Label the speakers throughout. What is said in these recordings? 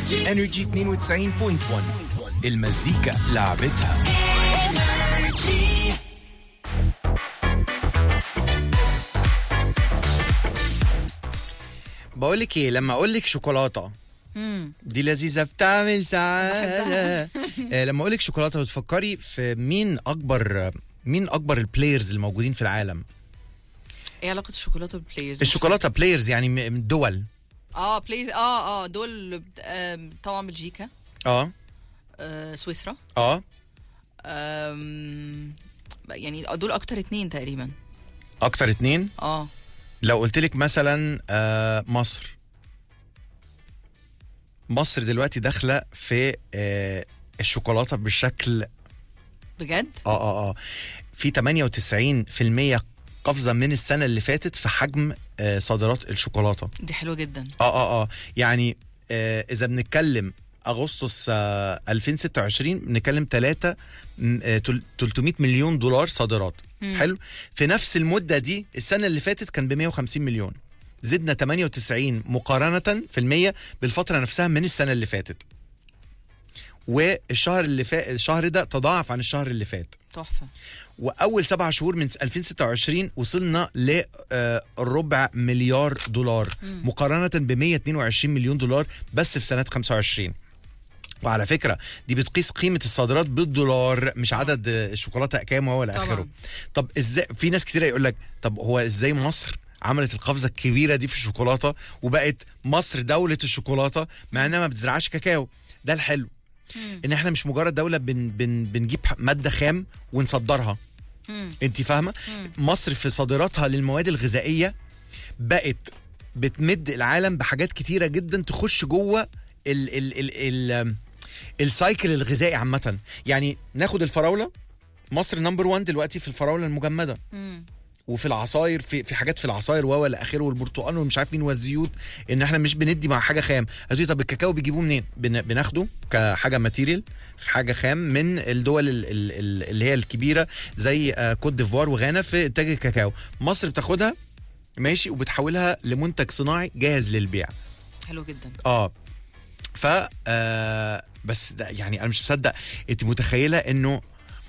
Speaker 1: انرجي 92.1 المزيكا لعبتها بقول لك ايه لما اقول لك شوكولاته دي لذيذه بتعمل سعاده آه، لما اقول لك شوكولاته بتفكري في مين اكبر مين اكبر البلايرز الموجودين في العالم
Speaker 2: ايه علاقه الشوكولاته بالبلايرز
Speaker 1: الشوكولاته بلايرز يعني م- من دول
Speaker 2: اه بلايرز اه اه دول آم، طبعا بلجيكا
Speaker 1: اه
Speaker 2: آه سويسرا
Speaker 1: اه
Speaker 2: آم، يعني دول اكتر اتنين تقريبا
Speaker 1: اكتر اتنين
Speaker 2: اه
Speaker 1: لو قلت لك مثلا آه مصر مصر دلوقتي داخله في آه الشوكولاته بشكل
Speaker 2: بجد
Speaker 1: اه اه اه في 98% قفزه من السنه اللي فاتت في حجم آه صادرات الشوكولاته
Speaker 2: دي حلوه جدا
Speaker 1: اه اه اه يعني آه اذا بنتكلم اغسطس آه 2026 بنتكلم 3 300 مليون دولار صادرات
Speaker 2: مم.
Speaker 1: حلو في نفس المده دي السنه اللي فاتت كان ب 150 مليون زدنا 98 مقارنه في المية بالفتره نفسها من السنه اللي فاتت والشهر اللي فات الشهر ده تضاعف عن الشهر اللي فات
Speaker 2: تحفه
Speaker 1: واول سبع شهور من 2026 وصلنا لربع مليار دولار مقارنه ب 122 مليون دولار بس في سنه 25 وعلى فكره دي بتقيس قيمه الصادرات بالدولار مش عدد الشوكولاته كام ولا
Speaker 2: طبعاً.
Speaker 1: اخره طب ازاي في ناس كتير يقول لك طب هو ازاي مصر عملت القفزه الكبيره دي في الشوكولاته وبقت مصر دوله الشوكولاته مع انها ما بتزرعش كاكاو ده الحلو ان احنا مش مجرد دوله بن بن بنجيب ماده خام ونصدرها
Speaker 2: مم.
Speaker 1: انت فاهمه مصر في صادراتها للمواد الغذائيه بقت بتمد العالم بحاجات كتيره جدا تخش جوه ال ال ال ال السايكل الغذائي عامه يعني ناخد الفراوله مصر نمبر 1 دلوقتي في الفراوله المجمده
Speaker 2: مم.
Speaker 1: وفي العصاير في في حاجات في العصاير و الى اخره والبرتقال ومش عارف مين والزيوت ان احنا مش بندي مع حاجه خام هتقولي طب الكاكاو بيجيبوه منين بن بناخده كحاجه ماتيريال حاجه خام من الدول ال- ال- ال- اللي هي الكبيره زي آه، كوت ديفوار وغانا في انتاج الكاكاو مصر بتاخدها ماشي وبتحولها لمنتج صناعي جاهز للبيع
Speaker 2: حلو جدا
Speaker 1: اه ف آه بس ده يعني انا مش مصدق انت متخيله انه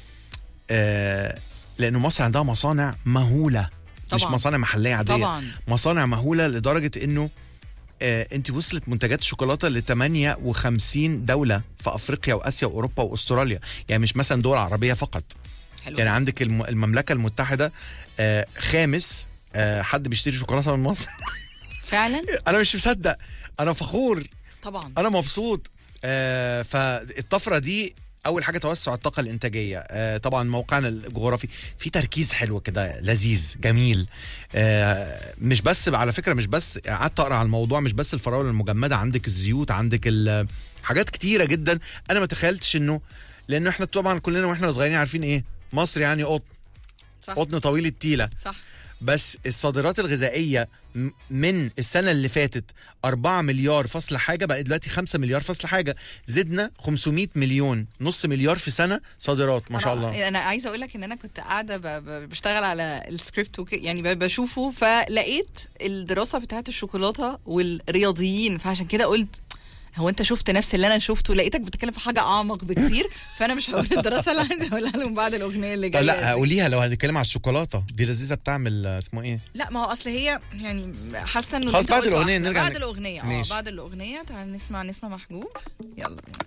Speaker 1: آه لانه مصر عندها مصانع مهوله مش
Speaker 2: طبعاً.
Speaker 1: مصانع محليه عاديه
Speaker 2: طبعا
Speaker 1: مصانع مهوله لدرجه انه آه انت وصلت منتجات الشوكولاته ل 58 دوله في افريقيا واسيا واوروبا واستراليا يعني مش مثلا دول عربيه فقط
Speaker 2: حلو
Speaker 1: يعني
Speaker 2: جداً.
Speaker 1: عندك الم- المملكه المتحده آه خامس آه حد بيشتري شوكولاته من مصر
Speaker 2: فعلا
Speaker 1: انا مش مصدق انا فخور
Speaker 2: طبعا
Speaker 1: انا مبسوط آه فالطفره دي اول حاجه توسع الطاقه الانتاجيه آه طبعا موقعنا الجغرافي في تركيز حلو كده لذيذ جميل آه مش بس على فكره مش بس قعدت اقرا على الموضوع مش بس الفراوله المجمده عندك الزيوت عندك ال- حاجات كتيره جدا انا ما تخيلتش انه لانه احنا طبعا كلنا واحنا صغيرين عارفين ايه مصر يعني قطن
Speaker 2: صح
Speaker 1: قطن طويل التيله
Speaker 2: صح
Speaker 1: بس الصادرات الغذائيه م- من السنه اللي فاتت 4 مليار فاصل حاجه بقت دلوقتي 5 مليار فاصل حاجه زدنا 500 مليون نص مليار في سنه صادرات ما شاء
Speaker 2: أنا-
Speaker 1: الله
Speaker 2: انا عايزه اقول لك ان انا كنت قاعده ب- ب- بشتغل على السكريبت وك... يعني ب- بشوفه فلقيت الدراسه بتاعت الشوكولاته والرياضيين فعشان كده قلت هو انت شفت نفس اللي انا شفته لقيتك بتتكلم في حاجه اعمق بكتير فانا مش هقول الدراسه اللي عندي هقولها لهم بعد الاغنيه اللي
Speaker 1: طب
Speaker 2: جايه
Speaker 1: لا
Speaker 2: دي.
Speaker 1: قوليها لو هنتكلم على الشوكولاته دي لذيذه بتعمل آه، اسمه ايه
Speaker 2: لا ما هو اصل هي يعني حاسه انه
Speaker 1: خلاص
Speaker 2: أنت
Speaker 1: بعد
Speaker 2: قلته
Speaker 1: الأغنية
Speaker 2: أحلى.
Speaker 1: نرجع
Speaker 2: بعد
Speaker 1: ن-
Speaker 2: الاغنيه اه
Speaker 1: ماشي.
Speaker 2: بعد الاغنيه تعال نسمع نسمه محجوب يلا بينا